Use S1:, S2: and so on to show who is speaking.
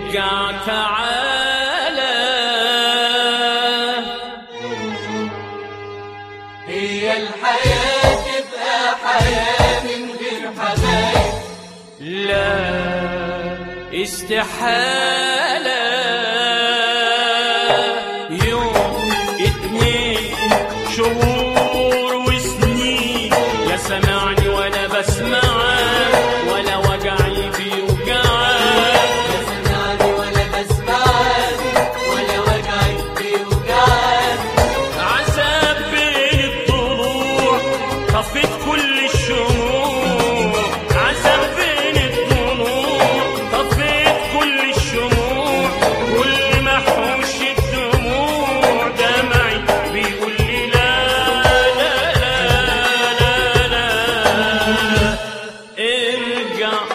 S1: ارجع تعالى
S2: هي الحياة تبقى حياة من غير حبايب
S1: لا استحالة يوم اتنين شهور وسنين لا سمعني ولا بسمعك ولا وجعي بيوجعك
S2: سمعني ولا بسمعك ولا وجعي بيوجعك
S1: عذاب بين الضلوع طفيت كل الشموع عذاب بين الضلوع طفيت كل الشموع كل ما احوش الدموع دمعي بيقول لي لا لا لا لا لا ارجع